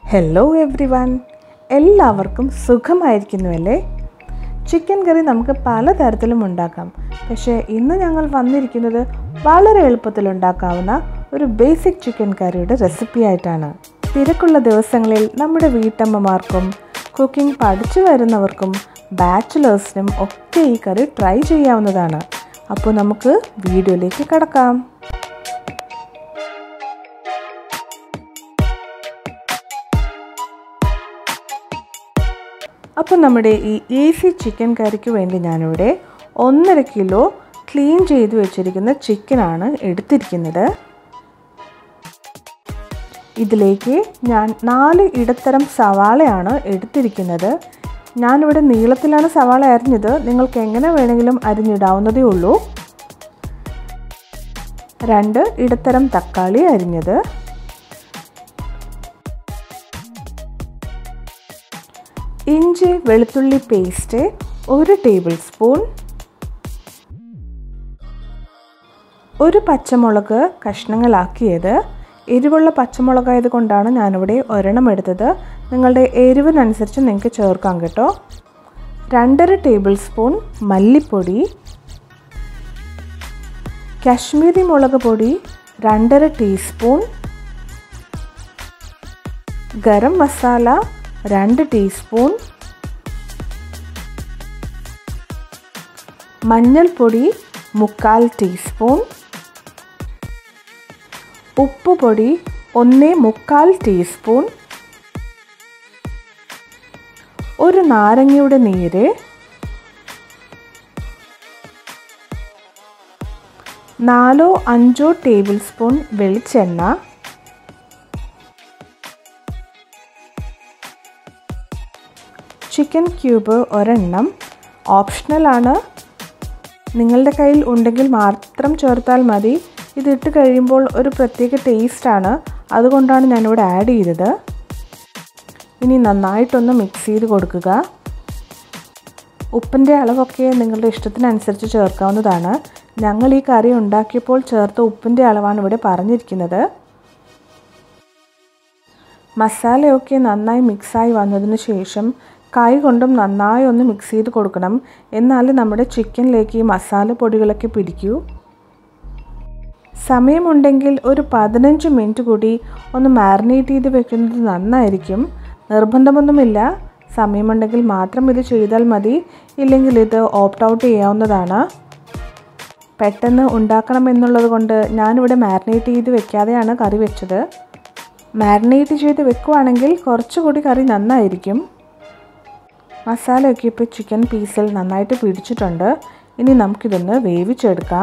hello every one എല്ലാവർക്കും സുഖമായിരിക്കുന്നുവല്ലേ chicken കറി നമുക്ക് പലതരത്തിലും ഉണ്ടാക്കാം പക്ഷേ ഇന്ന് ഞങ്ങൾ വന്നിരിക്കുന്നത് വളരെ എളുപ്പത്തിൽ ഉണ്ടാക്കാവുന്ന ഒരു ബേസിക് ചിക്കൻ കറിയുടെ റെസിപ്പി ആയിട്ടാണ് തിരക്കുള്ള ദിവസങ്ങളിൽ നമ്മുടെ വീട്ടമ്മമാർക്കും കുക്കിംഗ് പഠിച്ചു വരുന്നവർക്കും ബാച്ചുലേഴ്സിനും ഒക്കെ ഈ കറി ട്രൈ ചെയ്യാവുന്നതാണ് അപ്പോൾ നമുക്ക് വീഡിയോയിലേക്ക് കടക്കാം അപ്പോൾ നമ്മുടെ ഈ ഈസി ചിക്കൻ കറിക്ക് വേണ്ടി ഞാനിവിടെ ഒന്നര കിലോ ക്ലീൻ ചെയ്ത് വെച്ചിരിക്കുന്ന ചിക്കനാണ് എടുത്തിരിക്കുന്നത് ഇതിലേക്ക് ഞാൻ നാല് ഇടത്തരം സവാളയാണ് എടുത്തിരിക്കുന്നത് ഞാനിവിടെ നീളത്തിലാണ് സവാള അരിഞ്ഞത് നിങ്ങൾക്ക് എങ്ങനെ വേണമെങ്കിലും അരിഞ്ഞിടാവുന്നതേ ഉള്ളൂ രണ്ട് ഇടത്തരം തക്കാളി അരിഞ്ഞത് ഇഞ്ചി വെളുത്തുള്ളി പേസ്റ്റ് ഒരു ടേബിൾ സ്പൂൺ ഒരു പച്ചമുളക് കഷ്ണങ്ങളാക്കിയത് എരിവുള്ള പച്ചമുളകായത് കൊണ്ടാണ് ഞാനിവിടെ ഒരെണ്ണം എടുത്തത് നിങ്ങളുടെ എരിവിനനുസരിച്ച് നിങ്ങൾക്ക് ചേർക്കാം കേട്ടോ രണ്ടര ടേബിൾ സ്പൂൺ മല്ലിപ്പൊടി കാശ്മീരി മുളക് പൊടി രണ്ടര ടീസ്പൂൺ ഗരം മസാല രണ്ട് ടീസ്പൂൺ മഞ്ഞൾപ്പൊടി മുക്കാൽ ടീസ്പൂൺ ഉപ്പുപൊടി ഒന്ന് മുക്കാൽ ടീസ്പൂൺ ഒരു നാരങ്ങയുടെ നീര് നാലോ അഞ്ചോ ടേബിൾ സ്പൂൺ വെളിച്ചെണ്ണ ചിക്കൻ ക്യൂബ് ഒരെണ്ണം ഓപ്ഷണലാണ് നിങ്ങളുടെ കയ്യിൽ ഉണ്ടെങ്കിൽ മാത്രം ചേർത്താൽ മതി ഇതിട്ട് കഴിയുമ്പോൾ ഒരു പ്രത്യേക ടേസ്റ്റാണ് അതുകൊണ്ടാണ് ഞാനിവിടെ ആഡ് ചെയ്തത് ഇനി നന്നായിട്ടൊന്ന് മിക്സ് ചെയ്ത് കൊടുക്കുക ഉപ്പിൻ്റെ അളവൊക്കെ നിങ്ങളുടെ ഇഷ്ടത്തിനനുസരിച്ച് ചേർക്കാവുന്നതാണ് ഞങ്ങൾ ഈ കറി ഉണ്ടാക്കിയപ്പോൾ ചേർത്ത ഉപ്പിൻ്റെ അളവാണ് ഇവിടെ പറഞ്ഞിരിക്കുന്നത് മസാലയൊക്കെ നന്നായി മിക്സായി വന്നതിന് ശേഷം കൈ കൊണ്ടും നന്നായി ഒന്ന് മിക്സ് ചെയ്ത് കൊടുക്കണം എന്നാലേ നമ്മുടെ ചിക്കനിലേക്ക് ഈ മസാല പൊടികളൊക്കെ പിടിക്കൂ സമയമുണ്ടെങ്കിൽ ഒരു പതിനഞ്ച് മിനിറ്റ് കൂടി ഒന്ന് മാരിനേറ്റ് ചെയ്ത് വെക്കുന്നത് നന്നായിരിക്കും നിർബന്ധമൊന്നുമില്ല സമയമുണ്ടെങ്കിൽ മാത്രം ഇത് ചെയ്താൽ മതി ഇല്ലെങ്കിൽ ഇത് ഓപ്റ്റ് ഔട്ട് ചെയ്യാവുന്നതാണ് പെട്ടെന്ന് ഉണ്ടാക്കണം എന്നുള്ളത് കൊണ്ട് ഞാനിവിടെ മാരിനേറ്റ് ചെയ്ത് വെക്കാതെയാണ് കറി വെച്ചത് മാരിനേറ്റ് ചെയ്ത് വെക്കുവാണെങ്കിൽ കുറച്ചുകൂടി കറി നന്നായിരിക്കും മസാലയൊക്കെ ഇപ്പോൾ ചിക്കൻ പീസിൽ നന്നായിട്ട് പിടിച്ചിട്ടുണ്ട് ഇനി നമുക്കിതൊന്ന് വേവിച്ചെടുക്കാം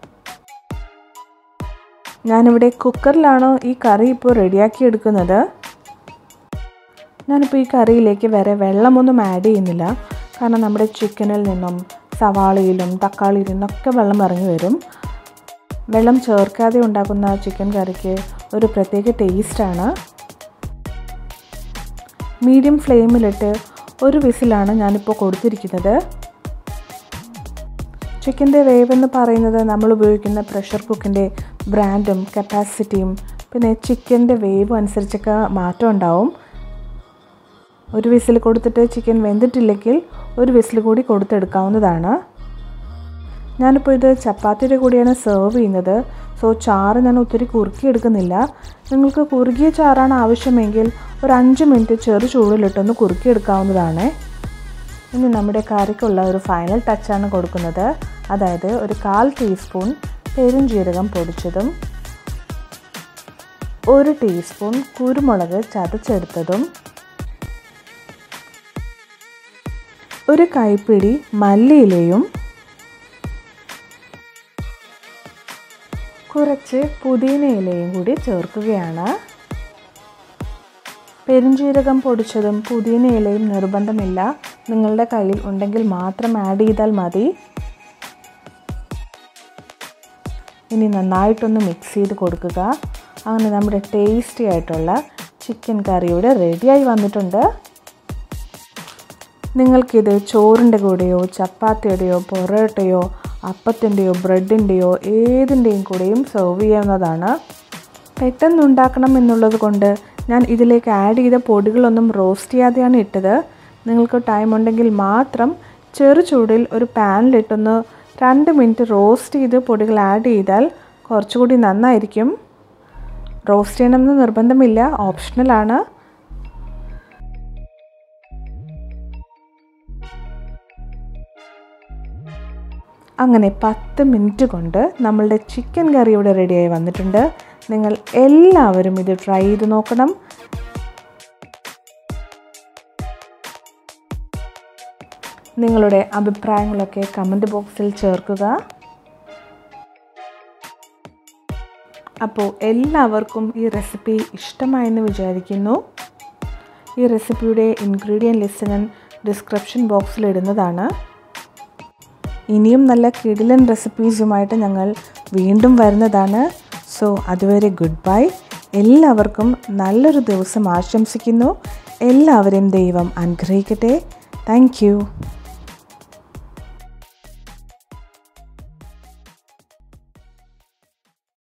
ഞാനിവിടെ കുക്കറിലാണ് ഈ കറി ഇപ്പോൾ റെഡിയാക്കി എടുക്കുന്നത് ഞാനിപ്പോൾ ഈ കറിയിലേക്ക് വേറെ വെള്ളമൊന്നും ആഡ് ചെയ്യുന്നില്ല കാരണം നമ്മുടെ ചിക്കനിൽ നിന്നും സവാളയിലും തക്കാളിയിൽ നിന്നൊക്കെ വെള്ളം ഇറങ്ങി വരും വെള്ളം ചേർക്കാതെ ഉണ്ടാക്കുന്ന ചിക്കൻ കറിക്ക് ഒരു പ്രത്യേക ടേസ്റ്റാണ് മീഡിയം ഫ്ലെയിമിലിട്ട് ഒരു വിസിലാണ് ഞാനിപ്പോൾ കൊടുത്തിരിക്കുന്നത് ചിക്കൻ്റെ വേവ് എന്ന് പറയുന്നത് നമ്മൾ ഉപയോഗിക്കുന്ന പ്രഷർ കുക്കിൻ്റെ ബ്രാൻഡും കപ്പാസിറ്റിയും പിന്നെ ചിക്കൻ്റെ വേവ് അനുസരിച്ചൊക്കെ മാറ്റം ഉണ്ടാവും ഒരു വിസിൽ കൊടുത്തിട്ട് ചിക്കൻ വെന്തിട്ടില്ലെങ്കിൽ ഒരു വിസിൽ കൂടി കൊടുത്തെടുക്കാവുന്നതാണ് ഞാനിപ്പോൾ ഇത് ചപ്പാത്തിയുടെ കൂടിയാണ് സെർവ് ചെയ്യുന്നത് സോ ചാറ് ഞാൻ ഒത്തിരി കുറുക്കിയെടുക്കുന്നില്ല നിങ്ങൾക്ക് കുറുകിയ ചാറാണ് ആവശ്യമെങ്കിൽ ഒരു അഞ്ച് മിനിറ്റ് ചെറു ചൂടിലിട്ടൊന്ന് കുറുക്കിയെടുക്കാവുന്നതാണ് ഇനി നമ്മുടെ കറിക്കുള്ള ഒരു ഫൈനൽ ടച്ചാണ് കൊടുക്കുന്നത് അതായത് ഒരു കാൽ ടീസ്പൂൺ പെരുംജീരകം പൊടിച്ചതും ഒരു ടീസ്പൂൺ കുരുമുളക് ചതച്ചെടുത്തതും ഒരു കൈപ്പിടി മല്ലിയിലയും കുറച്ച് പുതിന ഇലയും കൂടി ചേർക്കുകയാണ് പെരുംജീരകം പൊടിച്ചതും പുതിന ഇലയും നിർബന്ധമില്ല നിങ്ങളുടെ കയ്യിൽ ഉണ്ടെങ്കിൽ മാത്രം ആഡ് ചെയ്താൽ മതി ഇനി നന്നായിട്ടൊന്ന് മിക്സ് ചെയ്ത് കൊടുക്കുക അങ്ങനെ നമ്മുടെ ടേസ്റ്റി ആയിട്ടുള്ള ചിക്കൻ കറിയുടെ റെഡിയായി വന്നിട്ടുണ്ട് നിങ്ങൾക്കിത് ചോറിൻ്റെ കൂടെയോ ചപ്പാത്തിയുടെയോ പൊറോട്ടയോ അപ്പത്തിൻ്റെയോ ബ്രെഡിൻ്റെയോ ഏതിൻ്റെയും കൂടെയും സെർവ് ചെയ്യാവുന്നതാണ് പെട്ടെന്ന് ഉണ്ടാക്കണം എന്നുള്ളത് കൊണ്ട് ഞാൻ ഇതിലേക്ക് ആഡ് ചെയ്ത പൊടികളൊന്നും റോസ്റ്റ് ചെയ്യാതെയാണ് ഇട്ടത് നിങ്ങൾക്ക് ടൈം ഉണ്ടെങ്കിൽ മാത്രം ചെറു ചൂടിൽ ഒരു പാനിലിട്ടൊന്ന് രണ്ട് മിനിറ്റ് റോസ്റ്റ് ചെയ്ത് പൊടികൾ ആഡ് ചെയ്താൽ കുറച്ചുകൂടി നന്നായിരിക്കും റോസ്റ്റ് ചെയ്യണമെന്ന് നിർബന്ധമില്ല ഓപ്ഷണലാണ് അങ്ങനെ പത്ത് മിനിറ്റ് കൊണ്ട് നമ്മളുടെ ചിക്കൻ കറി ഇവിടെ റെഡിയായി വന്നിട്ടുണ്ട് നിങ്ങൾ എല്ലാവരും ഇത് ട്രൈ ചെയ്ത് നോക്കണം നിങ്ങളുടെ അഭിപ്രായങ്ങളൊക്കെ കമൻറ്റ് ബോക്സിൽ ചേർക്കുക അപ്പോൾ എല്ലാവർക്കും ഈ റെസിപ്പി ഇഷ്ടമായെന്ന് വിചാരിക്കുന്നു ഈ റെസിപ്പിയുടെ ഇൻഗ്രീഡിയൻ ലിസ്റ്റ് ഞാൻ ഡിസ്ക്രിപ്ഷൻ ബോക്സിൽ ഇടുന്നതാണ് ഇനിയും നല്ല കിടിലൻ റെസിപ്പീസുമായിട്ട് ഞങ്ങൾ വീണ്ടും വരുന്നതാണ് സോ അതുവരെ ഗുഡ് ബൈ എല്ലാവർക്കും നല്ലൊരു ദിവസം ആശംസിക്കുന്നു എല്ലാവരെയും ദൈവം അനുഗ്രഹിക്കട്ടെ താങ്ക്